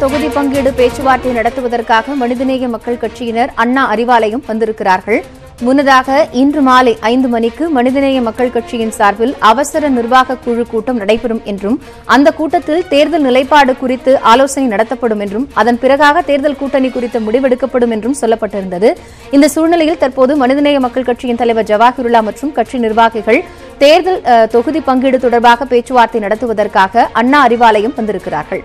தொகுதி பங்கீடு பேச்சுவார்த்தை நடத்துவதற்காக மனிதநேய மக்கள் கட்சியினர் அண்ணா அறிவாலயம் வந்திருக்கிறார்கள் முன்னதாக இன்று மாலை ஐந்து மணிக்கு மனிதநேய மக்கள் கட்சியின் சார்பில் அவசர நிர்வாக குழு கூட்டம் நடைபெறும் என்றும் அந்த கூட்டத்தில் தேர்தல் நிலைப்பாடு குறித்து ஆலோசனை நடத்தப்படும் என்றும் அதன் பிறகாக தேர்தல் கூட்டணி குறித்த முடிவெடுக்கப்படும் என்றும் சொல்லப்பட்டிருந்தது இந்த சூழ்நிலையில் தற்போது மனிதநேய மக்கள் கட்சியின் தலைவர் ஜவாஹிருல்லா மற்றும் கட்சி நிர்வாகிகள் தேர்தல் அஹ், தொகுதி பங்கீடு தொடர்பாக பேச்சுவார்த்தை நடத்துவதற்காக அண்ணா அறிவாலயம் வந்திருக்கிறார்கள்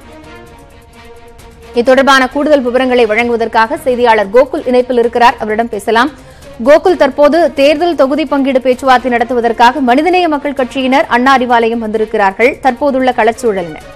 இது தொடர்பான கூடுதல் விவரங்களை வழங்குவதற்காக செய்தியாளர் கோகுல் இணைப்பில் இருக்கிறார் அவரிடம் பேசலாம் கோகுல் தற்போது தேர்தல் தொகுதி பங்கீடு பேச்சுவார்த்தை நடத்துவதற்காக மனிதநேய மக்கள் கட்சியினர் அண்ணா அறிவாலயம் வந்திருக்கிறார்கள் தற்போதுள்ள களச்சூழல் என்ன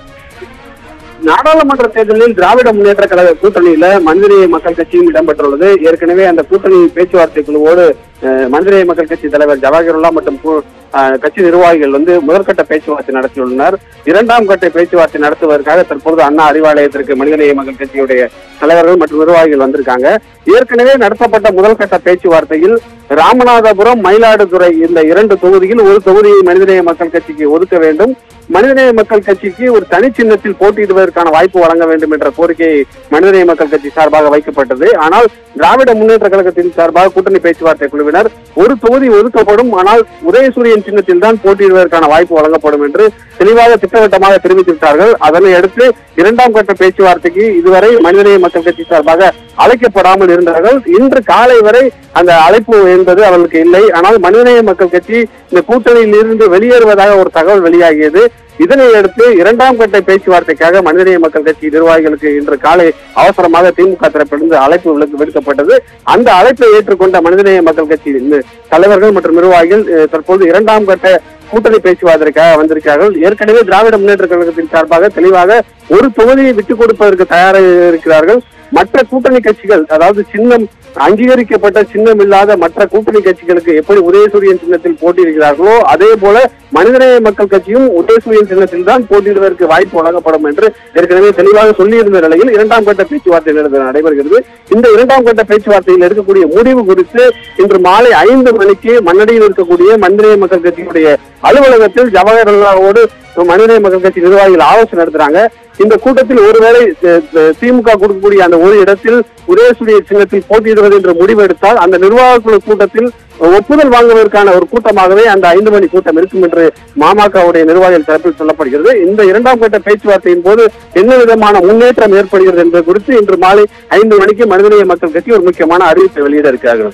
நாடாளுமன்ற தேர்தலில் திராவிட முன்னேற்ற கழக கூட்டணியில மனிதநேய மக்கள் கட்சியும் இடம்பெற்றுள்ளது ஏற்கனவே அந்த கூட்டணி பேச்சுவார்த்தை குழுவோடு அஹ், மனிதநேய மக்கள் கட்சி தலைவர் ஜவாஹிருல்லா மற்றும் கு- அஹ், கட்சி நிர்வாகிகள் வந்து முதற்கட்ட பேச்சுவார்த்தை நடத்தியுள்ளனர் இரண்டாம் கட்ட பேச்சுவார்த்தை நடத்துவதற்காக தற்பொழுது அண்ணா அறிவாலயத்திற்கு மனிதநேய மக்கள் கட்சியுடைய தலைவர்கள் மற்றும் நிர்வாகிகள் வந்திருக்காங்க ஏற்கனவே நடத்தப்பட்ட முதல் கட்ட பேச்சுவார்த்தையில் ராமநாதபுரம் மயிலாடுதுறை இந்த இரண்டு தொகுதியில் ஒரு தொகுதியை மனிதநேய மக்கள் கட்சிக்கு ஒதுக்க வேண்டும் மனிதநேய மக்கள் கட்சிக்கு ஒரு தனி சின்னத்தில் போட்டியிடுவதற்கான வாய்ப்பு வழங்க வேண்டும் என்ற கோரிக்கை மனிதநேய மக்கள் கட்சி சார்பாக வைக்கப்பட்டது ஆனால் திராவிட முன்னேற்ற கழகத்தின் சார்பாக கூட்டணி பேச்சுவார்த்தை குழுவினர் ஒரு தொகுதி ஒதுக்கப்படும் ஆனால் உதயசூரியன் சின்னத்தில் தான் போட்டியிடுவதற்கான வாய்ப்பு வழங்கப்படும் என்று தெளிவாக திட்டவட்டமாக தெரிவித்து விட்டார்கள் அதனை அடுத்து இரண்டாம் கட்ட பேச்சுவார்த்தைக்கு இதுவரை மனிதநேய மக்கள் கட்சி சார்பாக அழைக்கப்படாமல் இருந்தார்கள் இன்று காலை வரை அந்த அழைப்பு என்பது அவர்களுக்கு இல்லை ஆனால் மனிதநேய மக்கள் கட்சி இந்த கூட்டணியில் இருந்து வெளியேறுவதாக ஒரு தகவல் வெளியாகியது இதனை அடுத்து இரண்டாம் கட்ட பேச்சுவார்த்தைக்காக மனிதநேய மக்கள் கட்சி நிர்வாகிகளுக்கு இன்று காலை அவசரமாக திமுக தரப்பிலிருந்து அழைப்பு விடுக்க- விடுக்கப்பட்டது அந்த அழைப்பை ஏற்றுக்கொண்ட மனிதநேய மக்கள் கட்சி இந்த தலைவர்கள் மற்றும் நிர்வாகிகள் அஹ், தற்போது இரண்டாம் கட்ட கூட்டணி பேச்சுவார்த்தைக்காக வந்திருக்கிறார்கள் ஏற்கனவே திராவிட முன்னேற்ற கழகத்தின் சார்பாக தெளிவாக ஒரு தொகுதியை விட்டுக் கொடுப்பதற்கு தயாராக இருக்கிறார்கள் மற்ற கூட்டணி கட்சிகள் அதாவது சின்னம் அங்கீகரிக்கப்பட்ட சின்னம் இல்லாத மற்ற கூட்டணி கட்சிகளுக்கு எப்படி உதயசூரியன் சின்னத்தில் போட்டியிடுகிறார்களோ அதே போல மனிதநேய மக்கள் கட்சியும் உதயசூரியன் சின்னத்தில் தான் போட்டியிடுவதற்கு வாய்ப்பு வழங்கப்படும் என்று ஏற்கனவே தெளிவாக சொல்லியிருந்த நிலையில் இரண்டாம் கட்ட பேச்சுவார்த்தை நட- நடைபெறுகிறது இந்த இரண்டாம் கட்ட பேச்சுவார்த்தையில் இருக்கக்கூடிய முடிவு குறித்து இன்று மாலை ஐந்து மணிக்கு மன்னடியில் இருக்கக்கூடிய மனிதநேய மக்கள் கட்சியுடைய அலுவலகத்தில் ஜவஹர்லாவோடு மனிதநேய மக்கள் கட்சி நிர்வாகிகள் ஆலோசனை நடத்துறாங்க இந்த கூட்டத்தில் ஒருவேளை அஹ், அஹ், திமுக கொடுக்கக்கூடிய அந்த ஒரு இடத்தில் உதயசூரிய சின்னத்தில் போட்டியிடுவது என்ற முடிவு எடுத்தால் அந்த நிர்வாக குழு கூட்டத்தில் ஒப்புதல் வாங்குவதற்கான ஒரு கூட்டமாகவே அந்த ஐந்து மணி கூட்டம் இருக்கும் என்று மாமகவுடைய நிர்வாகிகள் தரப்பில் சொல்லப்படுகிறது இந்த இரண்டாம் கட்ட பேச்சுவார்த்தையின் போது என்ன விதமான முன்னேற்றம் ஏற்படுகிறது என்பது குறித்து இன்று மாலை ஐந்து மணிக்கு மனிதநேய மக்கள் கட்சி ஒரு முக்கியமான அறிவிப்பை வெளியிட இருக்கிறார்கள்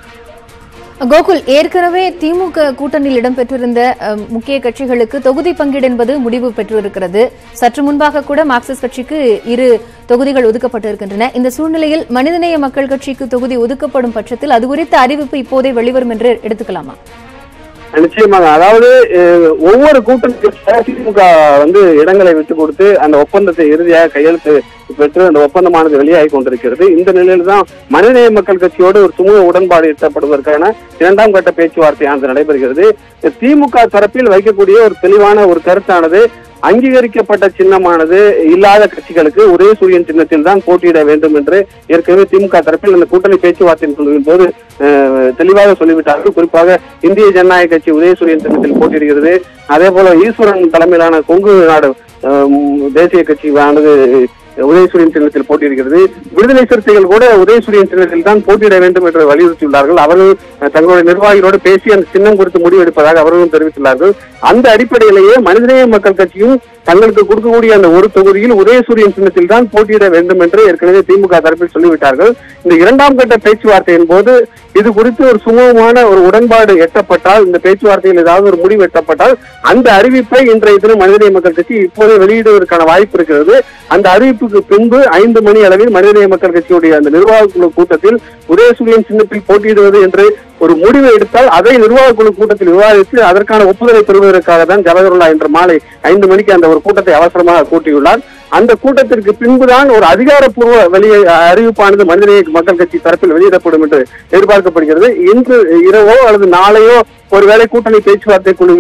கோகுல் ஏற்கனவே திமுக கூட்டணியில் இடம்பெற்றிருந்த அஹ், முக்கிய கட்சிகளுக்கு தொகுதி பங்கீடு என்பது முடிவு பெற்றிருக்கிறது சற்று முன்பாக கூட மார்க்சிஸ்ட் கட்சிக்கு இரு தொகுதிகள் ஒதுக்கப்பட்டிருக்கின்றன இந்த சூழ்நிலையில் மனிதநேய மக்கள் கட்சிக்கு தொகுதி ஒதுக்கப்படும் பட்சத்தில் அது குறித்த அறிவிப்பு இப்போதே வெளிவரும் என்று எடுத்துக்கலாமா நிச்சயமாக அதாவது அஹ், ஒவ்வொரு கூட்டணி கட்சியாக திமுக வந்து இடங்களை விட்டு கொடுத்து அந்த ஒப்பந்தத்தை இறுதியாக கையெழுத்து பெற்று அந்த ஒப்பந்தமானது வெளியாகி கொண்டிருக்கிறது இந்த நிலையில் தான் மனிதநேய மக்கள் கட்சியோடு ஒரு சுமூக உடன்பாடு எட்டப்படுவதற்கான இரண்டாம் கட்ட பேச்சுவார்த்தையானது நடைபெறுகிறது திமுக தரப்பில் வைக்கக்கூடிய ஒரு தெளிவான ஒரு கருத்தானது அங்கீகரிக்கப்பட்ட சின்னமானது இல்லாத கட்சிகளுக்கு ஒரே சூரியன் சின்னத்தில் தான் போட்டியிட வேண்டும் என்று ஏற்கனவே திமுக தரப்பில் அந்த கூட்டணி பேச்சுவார்த்தையின் குழுவின் போது அஹ், தெளிவாக சொல்லிவிட்டார்கள் குறிப்பாக இந்திய ஜனநாயக கட்சி உதயசூரியன் சின்னத்தில் போட்டியிடுகிறது அதே போல ஈஸ்வரன் தலைமையிலான கொங்கு நாடு அஹ், தேசிய கட்சியானது உதயசூரியன் சின்னத்தில் போட்டியிடுகிறது விடுதலை சிறுத்தைகள் கூட உதயசூரியன் சின்னத்தில் தான் போட்டியிட வேண்டும் என்று வலியுறுத்தியுள்ளார்கள் அவர்கள் அஹ், தங்களுடைய நிர்வாகிகளோடு பேசி அந்த சின்னம் குறித்து முடிவெடுப்பதாக அவர்களும் தெரிவித்துள்ளார்கள் அந்த அடிப்படையிலேயே மனிதநேய மக்கள் கட்சியும் தங்களுக்கு கொடுக்கக்கூடிய அந்த ஒரு தொகுதியில் உதயசூரியன் சின்னத்தில் தான் போட்டியிட வேண்டும் என்று ஏற்கனவே திமுக தரப்பில் சொல்லிவிட்டார்கள் இந்த இரண்டாம் கட்ட பேச்சுவார்த்தையின் போது இது குறித்து ஒரு சுமூகமான ஒரு உடன்பாடு எட்டப்பட்டால் இந்த பேச்சுவார்த்தையில் ஏதாவது ஒரு முடிவு எட்டப்பட்டால் அந்த அறிவிப்பை இன்றைய தினம் மனிதநேய மக்கள் கட்சி இப்போதே வெளியிடுவதற்கான வாய்ப்பு இருக்கிறது அந்த அறிவிப்புக்கு பின்பு ஐந்து மணி அளவில் மனிதநேய மக்கள் கட்சியுடைய அந்த நிர்வாக குழு கூட்டத்தில் உதயசூரியன் சின்னத்தில் போட்டியிடுவது என்று ஒரு முடிவை எடுத்தால் அதை நிர்வாக குழு கூட்டத்தில் விவாதித்து அதற்கான ஒப்புதலை பெறுவதற்காக தான் ஜவஹர்லா இன்று மாலை ஐந்து மணிக்கு அந்த ஒரு கூட்டத்தை அவசரமாக கூட்டியுள்ளார் அந்த கூட்டத்திற்கு பின்புதான் ஒரு அதிகாரப்பூர்வ வெளியே அறிவிப்பானது மனிதநேய மக்கள் கட்சி தரப்பில் வெளியிடப்படும் என்று எதிர்பார்க்கப்படுகிறது இன்று இரவோ அல்லது நாளையோ ஒருவேளை கூட்டணி பேச்சுவார்த்தை குழுவின்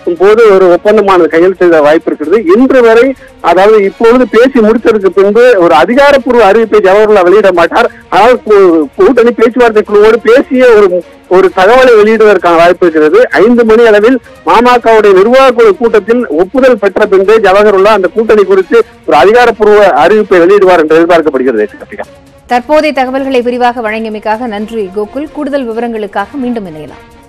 போது ஒரு ஒப்பந்தமானது கையெழுத்திட வாய்ப்பு இருக்கிறது இன்று வரை அதாவது இப்பொழுது பேசி முடித்ததற்கு பின்பு ஒரு அதிகாரப்பூர்வ அறிவிப்பை ஜவஹர்லால் வெளியிட மாட்டார் ஆனால் கூ- கூட்டணி பேச்சுவார்த்தை குழுவோடு பேசிய ஒரு ஒரு தகவலை வெளியிடுவதற்கான வாய்ப்பு இருக்கிறது ஐந்து மணி அளவில் மாமகவுடைய நிர்வாக குழு கூட்டத்தில் ஒப்புதல் பெற்ற பின்பு ஜவஹர்லால் அந்த கூட்டணி குறித்து ஒரு அதிகாரப்பூர்வ அறிவிப்பை வெளியிடுவார் என்று எதிர்பார்க்கப்படுகிறது கார்த்திகா தற்போதைய தகவல்களை விரிவாக வழங்கியமைக்காக நன்றி கோகுல் கூடுதல் விவரங்களுக்காக மீண்டும் இணையலாம்